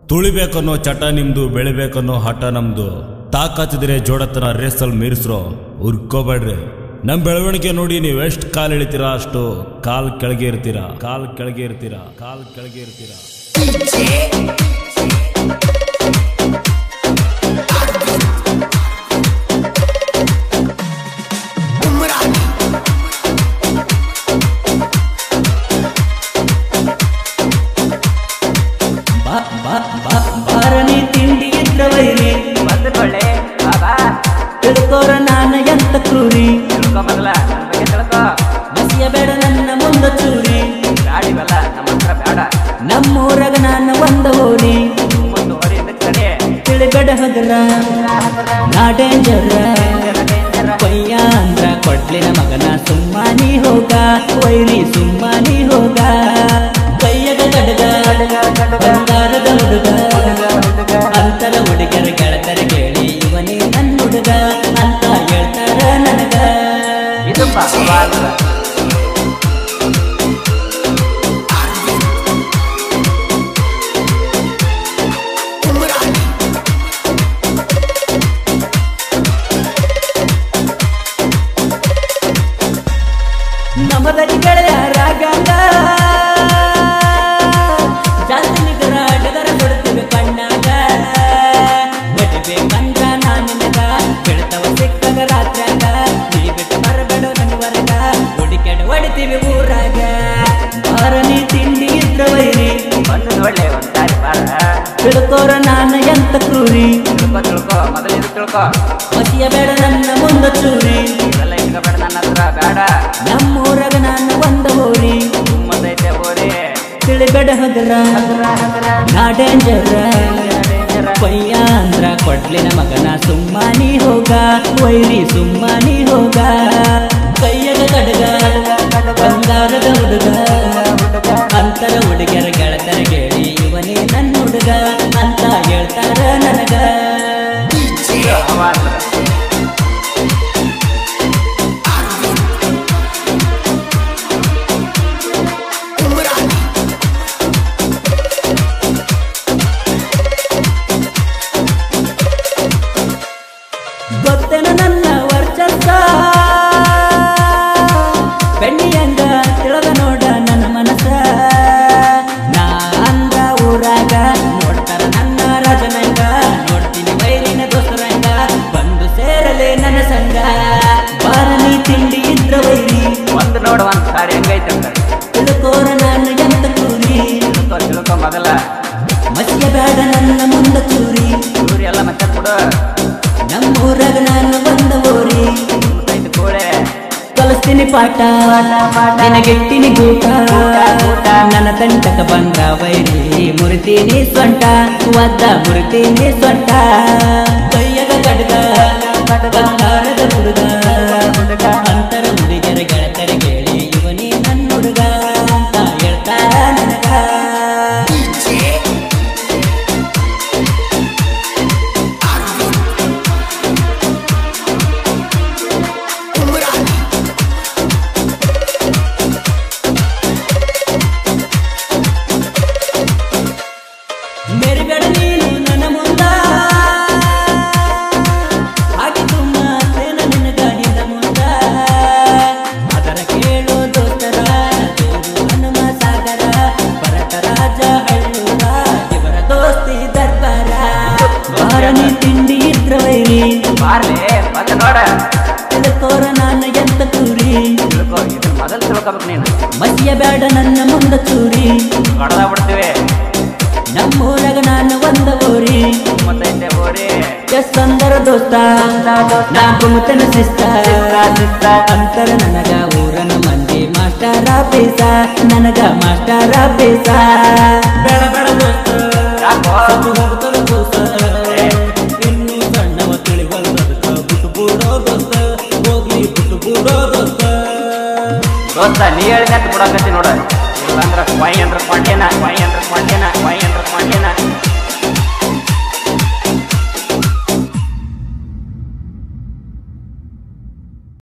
ತುಳಿಬೇಕನ್ನೋ ಚಟ ನಿಮ್ದು ಬೆಳಿಬೇಕನ್ನೋ ಹಠ ನಮ್ದು ತಾಕತ್ತಿದ್ರೆ ಜೋಡತನ ರೇಸಲ್ ಮೀರಿಸ್ರೋ ಉರ್ಕೋಬೇಡ್ರಿ ನಮ್ ಬೆಳವಣಿಗೆ ನೋಡಿ ನೀವು ಎಷ್ಟು ಕಾಲ್ ಇಳಿತೀರಾ ಅಷ್ಟು ಕಾಲ್ ಕೆಳಗೆ ಇರ್ತೀರಾ ಕಾಲ್ ಕೆಳಗೆ ಇರ್ತೀರಾ ಕಾಲ್ ಕೆಳಗೆ ಇರ್ತೀರಾ ಬಾ ಬಾ ಬಾ ಬಾರನಿ ತಿಂಡಿ ಇದ್ರ ವೈರಿ ಬಂದುಕೊಳ್ಳೆ ಬಾಬಾ ತಿಳ್ಕೋರ ನಾನು ಎಂತ ಕ್ರೂರಿ ತಿಳ್ಕೊ ಮೊದಲ ನನ್ನ ಬಗ್ಗೆ ತಿಳ್ಕೊ ಮಸಿಯ ಬೇಡ ನನ್ನ ಮುಂದ ಚೂರಿ ಗಾಡಿ ಬೆಲ್ಲ ನಮ್ಮ ಹತ್ರ ಬೇಡ ನಮ್ಮೂರಾಗ ನಾನು ಒಂದ ಹೋರಿ ಮುಂದೆ ಹೊರಿಯಿಂದ ಕಡೆ ತಿಳಿಬೇಡ ಹಗರ ನಾ ಡೇಂಜರ್ ಕೊಯ್ಯ ಅಂದ್ರ ಕೊಡ್ಲಿನ ಮಗನ ಸುಮ್ಮಾನಿ ಹೋಗ ವೈರಿ ಸುಮ್ಮಾನಿ ಹೋಗ ಕೈಯಗ ಗಡಗ ಬಂಗಾರದ ಹುಡುಗ ಅಂತರ ಹುಡುಗರ ಗೆಳತರ ಕೇಳಿ ಇವನೇ ನನ್ನ ಹುಡುಗ ಅಂತ ಹೇಳ್ತಾರ ನನಗ ಇದು ಬಾಬಾ ಅಲ್ಲ. ನಮ್ಮದರಿ ಗೆಳೆಯರಾಗಂಗ ಜಾಸ್ತಿ ನಿಗರ ಅಡಗರ ಕೊಡ್ತೀವಿ ಕಣ್ಣಾಗ ಬಡಿಬೇಕಂದ್ರ ನಾನು ನಿನಗ ಬೆಳತವ ಸಿಕ್ಕಗ ರಾತ್ರ್ಯಾಗ ನೀ ಬಿಟ್ಟು ಬರಬೇಡ ನನವರೆಗ ಹುಡುಕೆಡ ಹೊಡಿತೀವಿ ಊರಾಗ ಬಾರನಿ ತಿಂಡಿ ಇದ್ರ ವೈರಿ ಬಂದು ನೋಡ್ಲೆ ಒಂದ್ ದಾರಿ ಬಾರ ತಿಳ್ಕೋರ ನಾನು ಎಂತ ಕ್ರೂರಿ ತಿಳ್ಕೊ ತಿಳ್ಕೊ ಮೊದಲು ಇದು ತಿಳ್ಕೊ ಮಸಿಯ ಬೇಡ ನನ್ನ ಮುಂದ ಚೂರಿ ಇವೆಲ್ಲ ಇಟ್ಕೋಬೇಡ ನನ್ನ ಹತ್ರ ಬೇಡ ನಮ್ಮೂರಾಗ ನಾನು ಒಂದ ಹೋರಿ ತುಂಬದೈತೆ ಬೋರಿ ತಿಳಿಬೇಡ ಹಗರ ನಾ ಡೇಂಜರ್ ಕೊಯ್ಯ ಅಂದ್ರ ಕೊಡ್ಲಿನ ಮಗನ ಸುಮ್ಮಾನಿ ಹೋಗ ವೈರಿ ಸುಮ್ಮಾನಿ ಹೋಗ ಕೈಯಗ ಕಡಗ ಬಂಗಾರದ ಹುಡುಗ ಅಂತರ ಹುಡುಗರ ಗೆಳತರ ಕೇಳಿ ಇವನೇ ನನ್ನ ಹುಡುಗ ಅಂತ ಹೇಳ್ತಾರ ನನಗ ಬಾಬಾ ಅಲ್ಲ. ಗೊತ್ತೇನ ನನ್ನ ವರ್ಚಸ್ಸ ಬೆಣ್ಣಿಯಂಗ ತಿಳದ ನೋಡ ನನ್ನ ಮನಸ್ಸ ನಾ ಅಂದ್ರ ಊರಾಗ ನೋಡ್ತಾರ ನನ್ನ ರಾಜನಂಗ ನೋಡ್ತೀನಿ ಬೈರಿನ ದೋಸ್ತರಂಗ ಬಂದು ಸೇರಲೆ ನನ್ನ ಸಂಗ ಬಾರನಿ ತಿಂಡಿ ಇದ್ರ ವೈರಿ ಒಂದು ನೋಡು ಒಂದ್ ಸಾರಿ ಹೆಂಗೈತೆ ಅಂತ ತಿಳ್ಕೋರ ನಾನು ಎಂತ ಕೂರಿ ತಿಳ್ಕೊ ತಿಳ್ಕೊ ಮೊದಲ ಮಸಿಯ ಬೇಡ ನನ್ನ ಮುಂದ ಚೂರಿ ಇವ್ರು ಎಲ್ಲ ಮತ್ತೆ ಕೊಡು ನಮ್ಮೂರಾಗ ನಾನು ಬಂದ ಊರಿ ತುಂಬದೈತೆ ಕೋಳೆ ಕಲಿಸ್ತೀನಿ ಪಾಠ ನಿನಗೆಟ್ಟಿನಿ ಗೂಟ ನನ್ನ ತಂಟಕ ಬಂದ ವೈರಿ ಮುರಿತೀನಿ ಸೊಂಟ ಒದ್ದ ಮುರಿತೀನಿ ಸೊಂಟ ಕೈಯಗ ಕಡ್ಗ ಬಂಗಾರದ ಹುಡುಗ ಅಂತರ ಹುಡುಗರ ಗೆಳತರ ಕೇಳಿ ಇವನೇ ನನ್ನ ಹುಡುಗ ಅಂತ ಹೇಳ್ತಾರ ನನಗ ಮೆರುಗಡ ನೀನು ನನ್ನ ಮುಂದ ಹಾಗೆ ತುಂಬಾತೇನ ನಿನಗ ಹಿಂದ ಮುಂದ ಅದರ ಕೇಳು ದೋಸ್ತರ ದೇವರು ಹನುಮ ಸಾಗರ ಭರತ ರಾಜ ಹಳ್ಳೂರ ಇವರ ದೋಸ್ತಿ ದರ್ಬಾರ ಬಾರನಿ ತಿಂಡಿ ಇದ್ರ ವೈರಿ ಬಾರ್ಲೆ ಬಂದು ನೋಡ ತಿಳ್ಕೋರ ನಾನು ಎಂತ ಕೂರಿ ತಿಳ್ಕೊ ಇದನ್ನ ಮೊದಲು ತಿಳ್ಕೊಬೇಕು ನೀನು ಮಸಿಯ ಬೇಡ ನನ್ನ ಮುಂದ ಚೂರಿ ಕಡದ ಬಿಡ್ತೀವಿ ನಮ್ಮೂರಾಗ ನಾನು ಒಂದ ಊರಿ ತುಂಬದೈತೆ ಬೋರಿ ಎಷ್ಟೊಂದರ ದೋಸ್ತ ನಾ ಗುಮತನ ಶಿಸ್ತ ಅಂತರ ನನಗ ಊರನ ಮಂದಿ ಮಾಸ್ಟರ ಪೀಸ ನನಗ ಮಾಸ್ಟರ ಪೀಸ ಬೇಡ ಬೇಡ ದೋಸ್ತ ಯಾಕೋ? ಸತ್ತು ಹೋಗ್ತಾರ ದೋಸ್ತ ಇನ್ನು ಸಣ್ಣವ ತಿಳಿವಲ್ದದಕ್ಕ ಬಿಟ್ಟು ಬಿಡೋ ದೋಸ್ತ ಹೋಗ್ಲಿ ಬಿಟ್ಟು ಬಿಡೋ ದೋಸ್ತ ದೋಸ್ತ ನೀ ಹೇಳಿದಂತ ಬಿಡಕತ್ತಿ ನೋಡ ಇಲ್ಲಂದ್ರ ಕೊಯ್ ಅಂದ್ರ ಕೊಂಡೇನ ಕೊಯ್ ಅಂದ್ರ ಕೊಂಡೇನ ಕೊಯ್ ಅಂದ್ರ ಕೊಂಡೇನ